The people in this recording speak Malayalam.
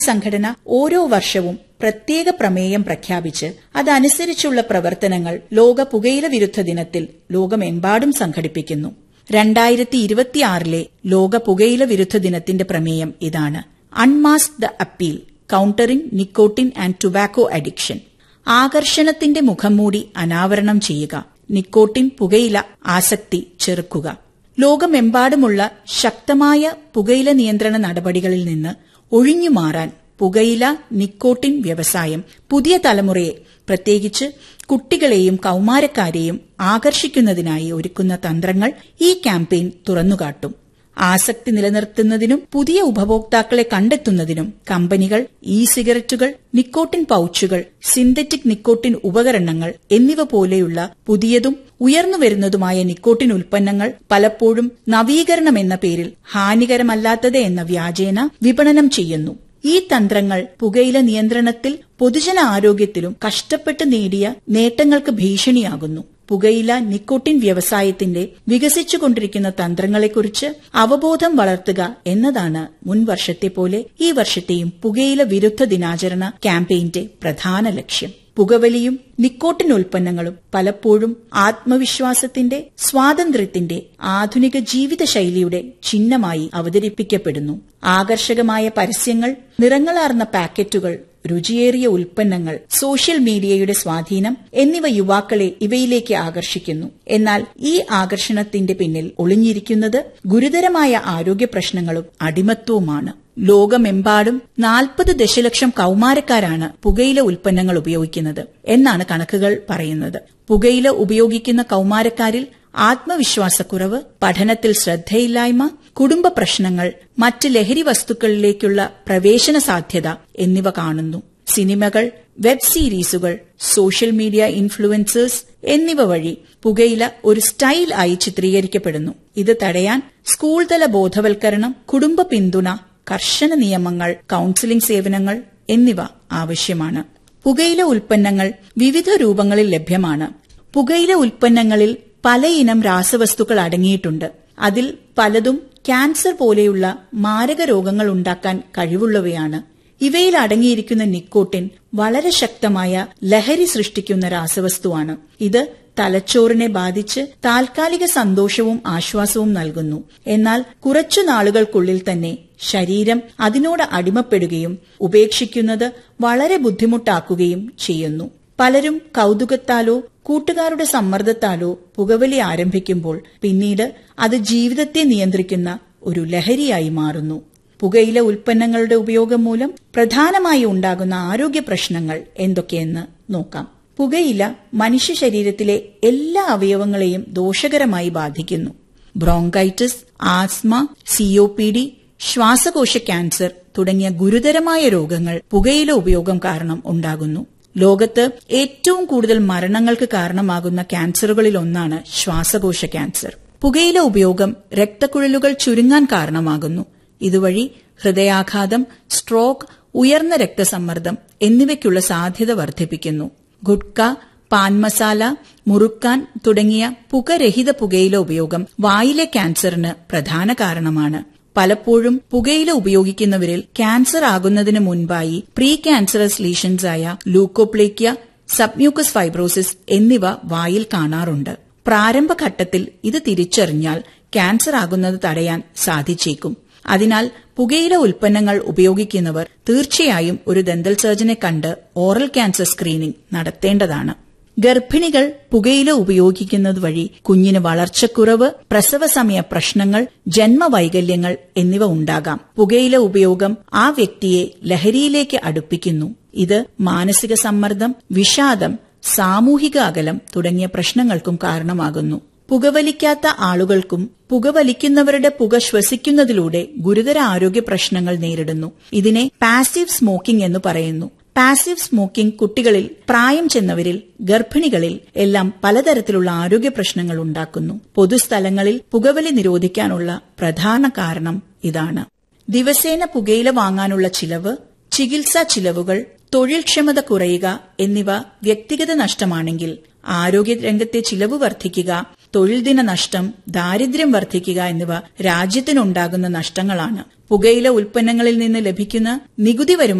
സംഘടന ഓരോ വർഷവും പ്രത്യേക പ്രമേയം പ്രഖ്യാപിച്ച് അതനുസരിച്ചുള്ള പ്രവർത്തനങ്ങൾ ലോക പുകയില വിരുദ്ധ ദിനത്തിൽ ലോകമെമ്പാടും സംഘടിപ്പിക്കുന്നു രണ്ടായിരത്തി ഇരുപത്തിയാറിലെ ലോക പുകയില വിരുദ്ധ ദിനത്തിന്റെ പ്രമേയം ഇതാണ് unmask the appeal countering nicotine and tobacco addiction ആകർഷണത്തിന്റെ മുഖംമൂടി അനാവരണം ചെയ്യുക നിക്കോട്ടിൻ പുകയില ആസക്തി ചെറുക്കുക ലോകമെമ്പാടുമുള്ള ശക്തമായ പുകയില നിയന്ത്രണ നടപടികളിൽ നിന്ന് ഒഴിഞ്ഞുമാറാൻ പുകയില നിക്കോട്ടിൻ വ്യവസായം പുതിയ തലമുറയെ പ്രത്യേകിച്ച് കുട്ടികളെയും കൌമാരക്കാരെയും ആകർഷിക്കുന്നതിനായി ഒരുക്കുന്ന തന്ത്രങ്ങൾ ഈ ക്യാമ്പയിൻ തുറന്നുകാട്ടും ആസക്തി നിലനിർത്തുന്നതിനും പുതിയ ഉപഭോക്താക്കളെ കണ്ടെത്തുന്നതിനും കമ്പനികൾ ഇ സിഗരറ്റുകൾ നിക്കോട്ടിൻ പൌച്ചുകൾ സിന്തറ്റിക് നിക്കോട്ടിൻ ഉപകരണങ്ങൾ എന്നിവ പോലെയുള്ള പുതിയതും ഉയർന്നുവരുന്നതുമായ നിക്കോട്ടിൻ ഉൽപ്പന്നങ്ങൾ പലപ്പോഴും നവീകരണം എന്ന പേരിൽ ഹാനികരമല്ലാത്തത് എന്ന വ്യാജേന വിപണനം ചെയ്യുന്നു ഈ തന്ത്രങ്ങൾ പുകയില നിയന്ത്രണത്തിൽ പൊതുജന ആരോഗ്യത്തിലും കഷ്ടപ്പെട്ട് നേടിയ നേട്ടങ്ങൾക്ക് ഭീഷണിയാകുന്നു പുകയില നിക്കോട്ടിൻ വ്യവസായത്തിന്റെ വികസിച്ചുകൊണ്ടിരിക്കുന്ന തന്ത്രങ്ങളെക്കുറിച്ച് അവബോധം വളർത്തുക എന്നതാണ് മുൻ വർഷത്തെ പോലെ ഈ വർഷത്തെയും പുകയില വിരുദ്ധ ദിനാചരണ ക്യാമ്പയിന്റെ പ്രധാന ലക്ഷ്യം പുകവലിയും നിക്കോട്ടിൻ ഉൽപ്പന്നങ്ങളും പലപ്പോഴും ആത്മവിശ്വാസത്തിന്റെ സ്വാതന്ത്ര്യത്തിന്റെ ആധുനിക ജീവിതശൈലിയുടെ ചിഹ്നമായി അവതരിപ്പിക്കപ്പെടുന്നു ആകർഷകമായ പരസ്യങ്ങൾ നിറങ്ങളാർന്ന പാക്കറ്റുകൾ രുചിയേറിയ ഉൽപ്പന്നങ്ങൾ സോഷ്യൽ മീഡിയയുടെ സ്വാധീനം എന്നിവ യുവാക്കളെ ഇവയിലേക്ക് ആകർഷിക്കുന്നു എന്നാൽ ഈ ആകർഷണത്തിന്റെ പിന്നിൽ ഒളിഞ്ഞിരിക്കുന്നത് ഗുരുതരമായ ആരോഗ്യ പ്രശ്നങ്ങളും അടിമത്വവുമാണ് ലോകമെമ്പാടും നാൽപ്പത് ദശലക്ഷം കൌമാരക്കാരാണ് പുകയില ഉൽപ്പന്നങ്ങൾ ഉപയോഗിക്കുന്നത് എന്നാണ് കണക്കുകൾ പറയുന്നത് പുകയില ഉപയോഗിക്കുന്ന കൌമാരക്കാരിൽ ആത്മവിശ്വാസക്കുറവ് പഠനത്തിൽ ശ്രദ്ധയില്ലായ്മ കുടുംബ പ്രശ്നങ്ങൾ മറ്റ് ലഹരി വസ്തുക്കളിലേക്കുള്ള പ്രവേശന സാധ്യത എന്നിവ കാണുന്നു സിനിമകൾ വെബ് സീരീസുകൾ സോഷ്യൽ മീഡിയ ഇൻഫ്ലുവൻസേഴ്സ് എന്നിവ വഴി പുകയില ഒരു സ്റ്റൈൽ ആയി ചിത്രീകരിക്കപ്പെടുന്നു ഇത് തടയാൻ സ്കൂൾ തല ബോധവൽക്കരണം കുടുംബ പിന്തുണ കർശന നിയമങ്ങൾ കൌൺസിലിംഗ് സേവനങ്ങൾ എന്നിവ ആവശ്യമാണ് പുകയില ഉൽപ്പന്നങ്ങൾ വിവിധ രൂപങ്ങളിൽ ലഭ്യമാണ് പുകയില ഉൽപ്പന്നങ്ങളിൽ പലയിനം രാസവസ്തുക്കൾ അടങ്ങിയിട്ടുണ്ട് അതിൽ പലതും ക്യാൻസർ പോലെയുള്ള മാരക രോഗങ്ങൾ ഉണ്ടാക്കാൻ കഴിവുള്ളവയാണ് ഇവയിൽ അടങ്ങിയിരിക്കുന്ന നിക്കോട്ടിൻ വളരെ ശക്തമായ ലഹരി സൃഷ്ടിക്കുന്ന രാസവസ്തുവാണ് ഇത് തലച്ചോറിനെ ബാധിച്ച് താൽക്കാലിക സന്തോഷവും ആശ്വാസവും നൽകുന്നു എന്നാൽ കുറച്ചു നാളുകൾക്കുള്ളിൽ തന്നെ ശരീരം അതിനോട് അടിമപ്പെടുകയും ഉപേക്ഷിക്കുന്നത് വളരെ ബുദ്ധിമുട്ടാക്കുകയും ചെയ്യുന്നു പലരും കൗതുകത്താലോ കൂട്ടുകാരുടെ സമ്മർദ്ദത്താലോ പുകവലി ആരംഭിക്കുമ്പോൾ പിന്നീട് അത് ജീവിതത്തെ നിയന്ത്രിക്കുന്ന ഒരു ലഹരിയായി മാറുന്നു പുകയില ഉൽപ്പന്നങ്ങളുടെ ഉപയോഗം മൂലം പ്രധാനമായി ഉണ്ടാകുന്ന ആരോഗ്യ പ്രശ്നങ്ങൾ എന്തൊക്കെയെന്ന് നോക്കാം പുകയില മനുഷ്യ ശരീരത്തിലെ എല്ലാ അവയവങ്ങളെയും ദോഷകരമായി ബാധിക്കുന്നു ബ്രോങ്കൈറ്റിസ് ആസ്മ സിഒപിഡി ശ്വാസകോശ ക്യാൻസർ തുടങ്ങിയ ഗുരുതരമായ രോഗങ്ങൾ പുകയില ഉപയോഗം കാരണം ഉണ്ടാകുന്നു ലോകത്ത് ഏറ്റവും കൂടുതൽ മരണങ്ങൾക്ക് കാരണമാകുന്ന ക്യാൻസറുകളിൽ ഒന്നാണ് ശ്വാസകോശ ക്യാൻസർ പുകയില ഉപയോഗം രക്തക്കുഴലുകൾ ചുരുങ്ങാൻ കാരണമാകുന്നു ഇതുവഴി ഹൃദയാഘാതം സ്ട്രോക്ക് ഉയർന്ന രക്തസമ്മർദ്ദം എന്നിവയ്ക്കുള്ള സാധ്യത വർദ്ധിപ്പിക്കുന്നു ഗുഡ്ക പാൻ മസാല മുറുക്കാൻ തുടങ്ങിയ പുകരഹിത പുകയില ഉപയോഗം വായിലെ ക്യാൻസറിന് പ്രധാന കാരണമാണ് പലപ്പോഴും പുകയില ഉപയോഗിക്കുന്നവരിൽ ക്യാൻസർ ആകുന്നതിന് മുൻപായി പ്രീ ക്യാൻസറസ് ലീഷൻസ് ആയ ലൂക്കോപ്ലേക്യ സബ്മ്യൂക്കസ് ഫൈബ്രോസിസ് എന്നിവ വായിൽ കാണാറുണ്ട് പ്രാരംഭഘട്ടത്തിൽ ഇത് തിരിച്ചറിഞ്ഞാൽ ക്യാൻസർ ആകുന്നത് തടയാൻ സാധിച്ചേക്കും അതിനാൽ പുകയില ഉൽപ്പന്നങ്ങൾ ഉപയോഗിക്കുന്നവർ തീർച്ചയായും ഒരു ദന്തൽ സർജനെ കണ്ട് ഓറൽ ക്യാൻസർ സ്ക്രീനിംഗ് നടത്തേണ്ടതാണ് ഗർഭിണികൾ പുകയില ഉപയോഗിക്കുന്നത് വഴി കുഞ്ഞിന് വളർച്ചക്കുറവ് പ്രസവസമയ പ്രശ്നങ്ങൾ ജന്മവൈകല്യങ്ങൾ എന്നിവ ഉണ്ടാകാം പുകയില ഉപയോഗം ആ വ്യക്തിയെ ലഹരിയിലേക്ക് അടുപ്പിക്കുന്നു ഇത് മാനസിക സമ്മർദ്ദം വിഷാദം സാമൂഹിക അകലം തുടങ്ങിയ പ്രശ്നങ്ങൾക്കും കാരണമാകുന്നു പുകവലിക്കാത്ത ആളുകൾക്കും പുകവലിക്കുന്നവരുടെ പുക ശ്വസിക്കുന്നതിലൂടെ ഗുരുതര ആരോഗ്യ പ്രശ്നങ്ങൾ നേരിടുന്നു ഇതിനെ പാസീവ് സ്മോക്കിംഗ് എന്ന് പറയുന്നു പാസീവ് സ്മോക്കിംഗ് കുട്ടികളിൽ പ്രായം ചെന്നവരിൽ ഗർഭിണികളിൽ എല്ലാം പലതരത്തിലുള്ള ആരോഗ്യ പ്രശ്നങ്ങൾ ഉണ്ടാക്കുന്നു പൊതുസ്ഥലങ്ങളിൽ പുകവലി നിരോധിക്കാനുള്ള പ്രധാന കാരണം ഇതാണ് ദിവസേന പുകയില വാങ്ങാനുള്ള ചിലവ് ചികിത്സാ ചിലവുകൾ തൊഴിൽക്ഷമത കുറയുക എന്നിവ വ്യക്തിഗത നഷ്ടമാണെങ്കിൽ ആരോഗ്യരംഗത്തെ ചിലവ് വർദ്ധിക്കുക തൊഴിൽ ദിന നഷ്ടം ദാരിദ്ര്യം വർദ്ധിക്കുക എന്നിവ രാജ്യത്തിനുണ്ടാകുന്ന നഷ്ടങ്ങളാണ് പുകയില ഉൽപ്പന്നങ്ങളിൽ നിന്ന് ലഭിക്കുന്ന നികുതി വരുമാനം